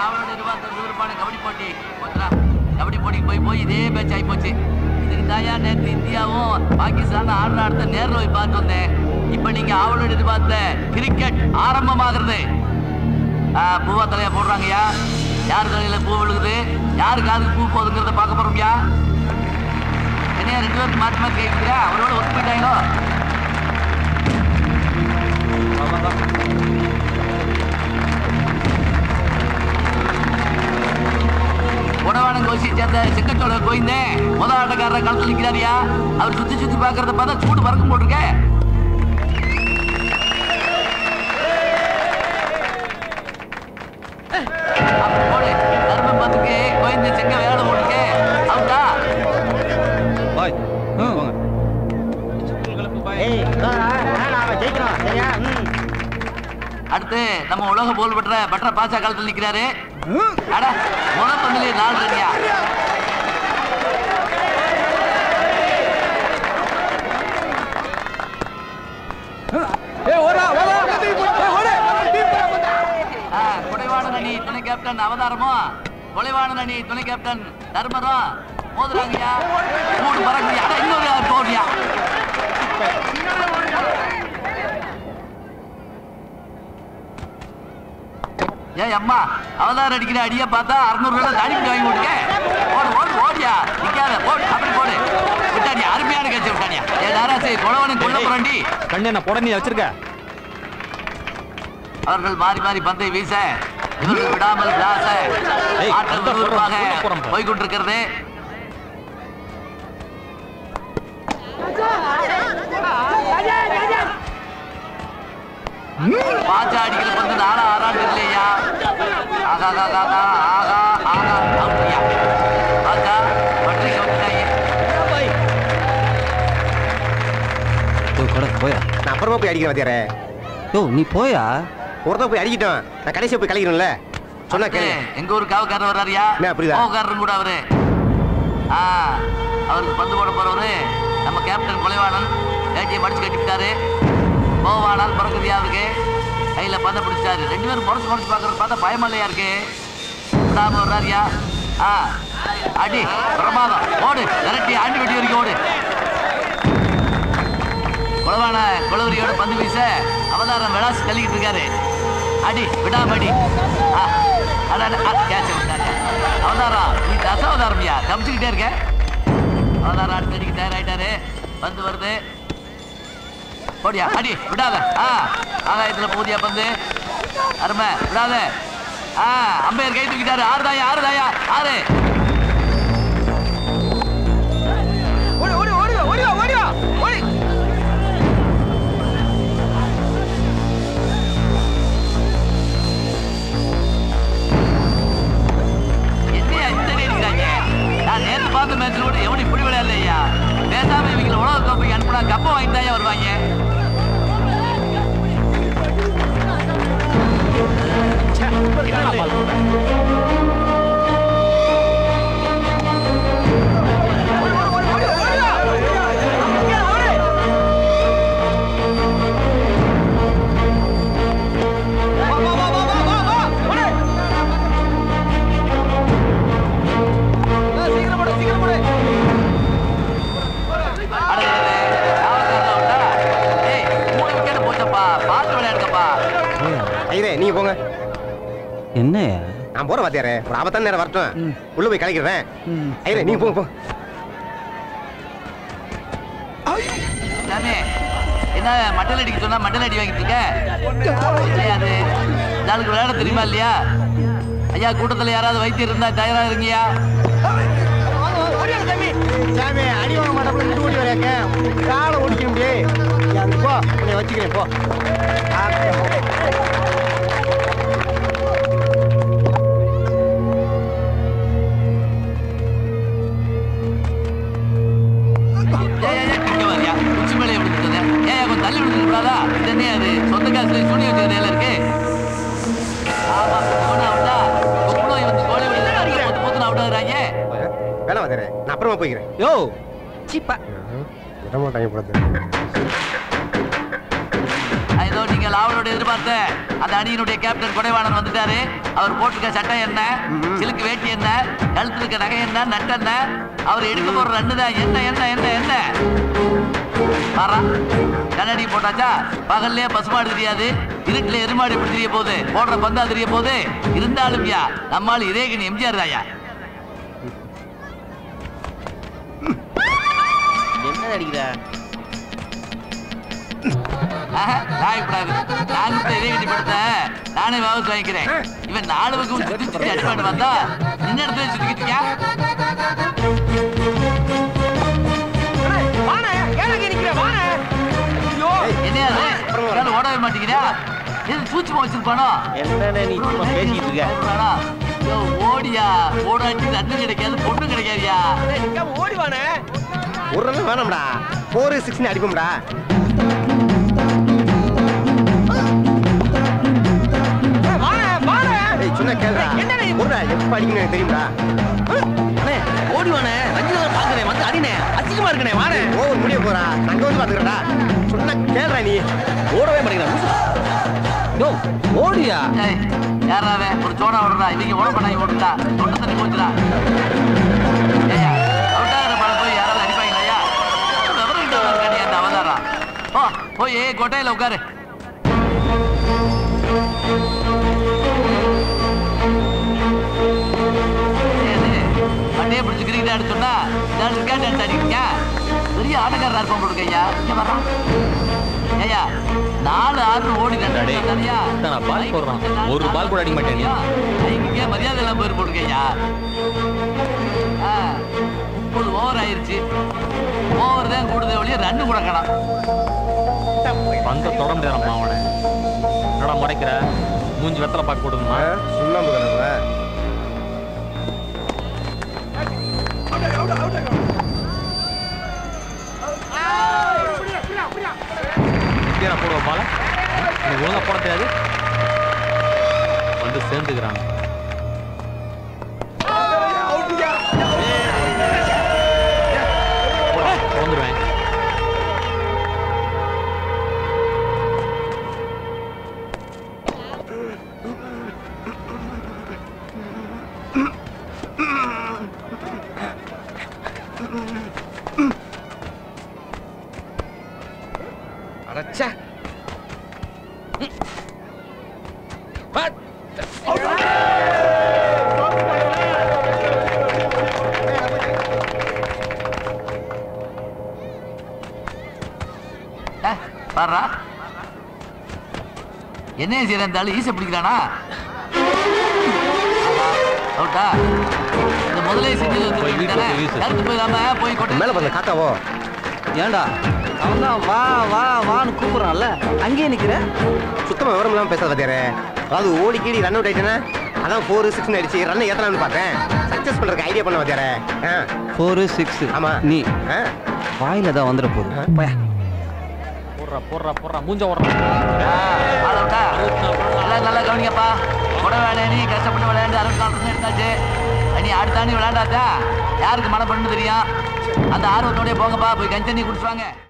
ஆவலோட இருபத்தி விருப்பான கபடி போட்டி போச்சுடா. கபடி போட்டிக்கு போய் போய் இதே பேச்சு ஆகி போச்சு இதுக்கு தாயா நேற்று இந்தியாவும் பாகிஸ்தான் ஆடுற ஆடத்தை நேரில் போய் பார்த்து வந்தேன் இப்ப நீங்க ஆவலோட எதிர்பார்த்த கிரிக்கெட் ஆரம்பமாகிறது ஆ, பூவா தலையா போடுறாங்கய்யா யார் தலையில பூ விழுகுது யாரு காதுக்கு பூ போகுதுங்கிறத பார்க்க போறோம்யா என்னையா ரெண்டு பேருக்கு மாற்றி மாற்றி கேட்குறா அவரோட ஒத்து போயிட்டாங்களோ உடவான கோஷி சேர்ந்த செக்கச்சோழ கோயிந்தேன் முத ஆட்டக்காரர் களத்தில் நிற்கிறாரியா அவர் சுத்தி சுத்தி பார்க்கறத பார்த்தா சூடு பறக்கும் போட்டிருக்கேன் அப்ப போடு தர்மம் பார்த்துக்கு கோயிந்த செங்க வேலை போட்டுருக்கு அவுட்டா பாய் போங்க ஏய் நாம ஜெயிக்கிறோம் சரியா ம் அடுத்து நம்ம உலக போல் பெற்ற பற்ற பாசா காலத்தில் நிக்கிறாரு அட முத பந்திலே நாலு ரன்யா ஆ, குடைவாணன் அணி துணை கேப்டன் அவதாரமும் கொலைவாணன் அணி துணை கேப்டன் தர்மரும் மோதுறாங்கய்யா மூணு பறக்குறியா அட இன்னொரு போடியா ஏய் அம்மா அவதாரம் அடிக்கிற அடியை பார்த்தா அறுநூறு ரூபாய் தாடி வாங்கி கொடுக்க ஓடு ஓடு ஓடியா நிக்காத போடு அப்படி போடு விட்டாடியா அருமையான கேட்ச விட்டாடியா ஏ தாராசி குழவனும் கொல்ல போறாண்டி கண்ணு என்ன புடனி வச்சிருக்க அவர்கள் மாறி மாறி பந்தை வீச இவர்கள் விடாமல் விளாச ஏய், ஆட்டம் அந்த விறுவிறுப்பாக போறோம், போறோம், போறோம். போய்கொண்டிருக்கிறது பாஜா அடிக்கிற பந்து நாலா ஆறாண்டு இல்லையா ஆகா ஆகா ஆகா ஆகா ஆகா அப்படியா பாஜா பற்றி வந்துட்டாங்க போய் கொடை போயா நான் அப்புறமா போய் அடிக்கிறேன் வாத்தியாரே யோ நீ போயா ஒருத்தன் போய் அடிக்கிட்டோம் நான் கடைசியா போய் கழிக்கிறேன்ல சொன்னா கேளு எங்க ஊர் காவக்காரர் வர்றாருயா என்ன, புரியுதா? காவக்காரரும் கூட அவரு ஆ அவருக்கு பந்து போட போறவரு நம்ம கேப்டன் கொலைவாணன் வேட்டியை மடிச்சு கட்டிவிட்டாரு போவானால் பிறகுதியா அவருக்கு கையில பந்தை பிடிச்சாரு ரெண்டு பேரும் முறைச்சு முறைச்சு பாக்குறது பார்த்தா பயமா இல்லையா இருக்கு விடாம வர்றாருயா ஆ அடி பிரமாதம் ஓடு விரட்டி ஆண்டி வெட்டி வரைக்கும் ஓடு குளவான குளவரியோட பந்து வீச அவதாரம் விளாசி தள்ளிக்கிட்டு இருக்காரு அடி விடாம அடி ஆ, அட, அட, அட, catch விட்டாங்க. அவதாரம் நீ தசாவதாரம்யா கமிச்சுக்கிட்டே இருக்க அவதாரம் அடுத்து அடிக்க தயாராயிட்டாரு பந்து வருது போடியா அடி விடாத ஆ ஆகாயத்துல போதியா பந்து அருமை விடாத ஆ அம்பையர் கை தூக்கிட்டாரு ஆறுதாயா ஆறுதாயா ஆறு ஓடி ஓடி ஓடிவா ஓடிவா ஓடிவா ஓடி என்னையா இந்த அடி அடிக்கிறாங்க நான் நேத்து பார்த்த மேட்ச்ல கூட எவனும் இப்படி விளையாடலையா பேசாம இவங்களை உலக கோப்பைக்கு அனுப்புனா கப்பை வாங்கி தான் வருவாங்க அட, அட, அட, காவல்காரனா விட்டா? ஏய், மூணு wicket போச்சப்பா. பார்த்து விளையாடுங்கப்பா. ஐயரே நீங்க போங்க என்னையா நான் போறேன் வாத்தியாரே ஒரு ஆபத்தான நேரம் வரட்டும் உள்ள போய் கலைக்கிறேன் ஐயரே நீங்க போங்க போங்க சாமி, என்ன மண்டல் அடிக்க சொன்னா மண்டல் அடி வாங்கிட்டு இருக்க இல்லையா அது இந்த ஆளுக்கு விளையாட தெரியுமா இல்லையா ஐயா கூட்டத்துல யாராவது வைத்தியர் இருந்தா தயாரா இருங்கய்யா சாமி அடி வாங்க மாட்டோம்ல இட்டு ஓடி வரையாக்க காலை ஓடிக்க முடியே அங்க போ உன்னை வச்சுக்கிறேன் போ ஏய், ஏய், ஏய், இங்க வாரியா உச்சி மேலே விழுந்துட்டது ஏன் கொஞ்சம் தள்ளி விழுந்து கூடாதா இது என்ன அது சொந்த காசுல சூனி வச்சுக்கிற வேலை இருக்கு ஆமா போனா அவுட்டா குப்பளம் வந்து கோழி விடுது பொத்து பொத்துன்னு அவுட் ஆகுறாங்க வேணாம் வாத்தியாரே நான் அப்புறமா போய்க்கிறேன் யோ சீப்பா விட மாட்டாங்க போல நான் ஏதோ நீங்க லாவலோட எதிர்பார்த்த அந்த அணியினுடைய கேப்டன் கொடைவாணன் வந்துட்டாரு அவர் போட்டிருக்க சட்டை என்ன சிலுக்கு வேட்டி என்ன கழுத்துல இருக்க நகை என்ன நட்டு என்ன அவர் எடுக்க போற ரன்னு தான் என்ன என்ன என்ன என்ன பாரா கண்ணாடி போட்டாச்சா பகல்லே பசுமாடு தெரியாது இருட்டுல எருமாடு எப்படி தெரிய போகுது போடுற பந்தா தெரிய போகுது இருந்தாலும் யா நம்மால் இதேகன் எம்ஜிஆர் தாயா என்ன அடிக்கிற ஆஹா, நாயப்படாது. நான் கொடுத்த இதே கட்டி படத்தை நானே வாபஸ் வாங்கிக்கிறேன் இவன் நாலு பக்கம் சுத்தி சுத்தி அடிப்பாண்டு வந்தா நின்ன இடத்துல சுத்திக்கிட்டு இருக்கியா? வாணே ஏழங்க நிக்கிற வாணே ஐயோ என்னையா அது? உன்னால ஓடவே மாட்டேங்கிறா எது சூட்சுமா வச்சிருப்பானோ என்னண்ணே நீ சும்மா பேசிக்கிட்டு இருக்க சொல்றானா? யோ, ஓடியா ஓடாட்டி ரன்னு கிடைக்காது பொண்ணு கிடைக்காதியா ஏய், நிக்காம ஓடி வாணே ஒரு ரன் வேணாம்டா ஃபோர் சிக்ஸ்னு அடிப்போம்டா ஏய், வாணே வாணே ஏய் சொன்னா கேளுடா என்னடா இது? ஒரு எப்ப அடிக்கணும் எனக்கு தெரியும்டா அண்ணே ஓடி வாணே ரஞ்சிதா பாக்குறேன் வந்து அடினே அசிங்கமா இருக்கனே வாணே ஓவர் முடிய போறா அங்க வந்து பாத்துக்கிறடா சொன்னா கேளுடா நீ ஓடவே மாட்டேங்கிறா யோ ஓடியா ஏய், யாரா அவன்? ஒரு சோடா ஓடுறா இவங்க ஓட பண்ணாங்க ஓடுறா தொண்டை தண்ணி போச்சுடா ஏய்யா அவுட்டாகிற படம் போய் யாராவது அடிப்பாங்களா விவரம் இல்லாம இருக்காடியா அந்த அவதாரா ஓ போய் கொட்டையில உட்காரு ஏது, மண்டையை பிடிச்சு கிரிக்கெட் ஆட சொன்னா நான் கிரிக்கெட் டான்ஸ் ஆடிக்கிறீங்க பெரிய ஆட்டக்காரர் இருப்போம் போடுங்க ஐயா இங்க வர்றான் ஐயா நாலு ஆறு ஓடி டேய், நான் பால் போடுறான். ஒரு பால் கூட அடிக்க மாட்டேன் நீ. இங்கே மரியாதை எல்லாம் போயிரு போடுங்க ஐயா ஆ, முப்பது ஓவர் ஆயிருச்சு ஓவர் தான் கூடுதே ஒழிய ரன்னு கொடுக்கணும் பந்த தொட முடியாதம்மா அவனை என்னடா முறைக்கிற மூஞ்சி வெத்தலை பார்க்க போடுமா சுண்ணாம்பு கலவை இப்படியா போடுவ பால எனக்கு ஒழுங்கா போட தெரியாது வந்து சேர்ந்துக்கிறாங்க வந்துடுவேன் அடச்சா ஏ, பாருடா என்ன செய்யற இந்த ஆளு ஈசை பிடிக்கிறானா ஆஹா, அவுட்டா இந்த முதலே செஞ்சது வந்து போய் வீட்டுல தானே? போய் வீசு. கருத்து போயிடாம போய் கொட்டை மேல பண்ண காக்காவோ ஏன்டா அவன் தான் வா வா வான்னு கூப்பிடுறான்ல அங்கேயே நிக்கிற சுத்தமா விவரம் இல்லாம பேசாத பாத்தியாரு அதாவது ஓடி கீடி ரன் அவுட் ஆயிட்டேன்னா அதான் ஃபோர் சிக்ஸ் அடிச்சு ரன் ஏத்தலாம்னு பார்த்தேன் சக்சஸ் பண்றதுக்கு ஐடியா பண்ண பாத்தியாரு ஆ, ஃபோரு சிக்ஸ் ஆமா நீ ஆ, வாயில தான் வந்துட போகுது போயா போடுறா போடுறா போடுறா மூஞ்ச ஓடுறா ஆ, ஆள் அவுட்டா நல்லா நல்லா கவனிங்கப்பா கூட வேலையை நீ கஷ்டப்பட்டு விளையாண்டு அறுபத்தி நாலு ரன் எடுத்தாச்சு நீ அடுத்த அணி விளையாண்டாச்சா யாருக்கு மழை பண்ணு தெரியும் அந்த ஆர்வத்தோடய போங்கப்பா போய் கஞ்சி தண்ணி குடிச்சுவாங்க